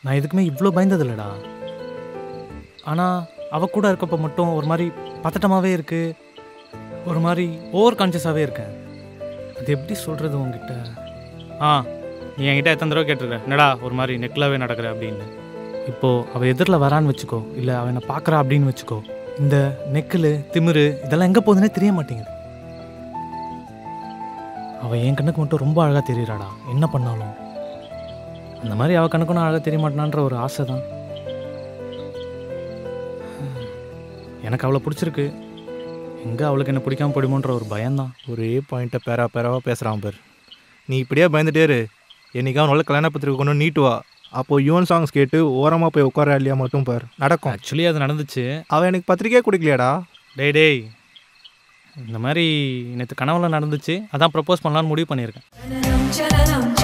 நான் எதுக்குமே இவ்வளோ பயந்ததில்லடா ஆனால் அவ கூட இருக்கப்போ மட்டும் ஒரு மாதிரி பதட்டமாகவே இருக்கு ஒரு மாதிரி ஓவர் கான்ஷியஸாகவே இருக்கேன் அது எப்படி சொல்கிறது உங்ககிட்ட ஆ நீ என்கிட்ட எத்தனை தடவை கேட்டிருக்க என்னடா ஒரு மாதிரி நெக்கிலாவே நடக்கிற அப்படின்னு இப்போது அவள் எதிரில் வரான்னு வச்சுக்கோ இல்லை அவள் என்னை பார்க்குறா அப்படின்னு வச்சுக்கோ இந்த நெக்கில் திமிரு இதெல்லாம் எங்கே போகுதுன்னே தெரிய மாட்டேங்குது அவள் என் கண்ணுக்கு மட்டும் ரொம்ப அழகாக தெரியுறாடா என்ன பண்ணாலும் அந்த மாதிரி அவள் கணக்கும் நான் அழகாக தெரிய மாட்டேனான்ற ஒரு ஆசை தான் எனக்கு அவளை பிடிச்சிருக்கு எங்கே அவளுக்கு என்ன பிடிக்காம போயிடுமோன்ற ஒரு பயம்தான் ஒரே பாயிண்ட்டை பேரா பேராவாக பேசுகிறான் பார் நீ இப்படியே பயந்துட்டே இரு என்னைக்கா நல்ல கல்யாண பத்திரிக்கை கொண்டு நீட்டு வா அப்போ யுவன் சாங்ஸ் கேட்டு ஓரமாக போய் உட்கார இல்லையா மட்டும் பார் நடக்கும் ஆக்சுவலி அது நடந்துச்சு அவன் எனக்கு பத்திரிக்கையே கொடுக்கலையாடா டேய் டேய் இந்த மாதிரி நேற்று கனவுல நடந்துச்சு அதான் ப்ரப்போஸ் பண்ணலான்னு முடிவு பண்ணியிருக்கேன் சலனம்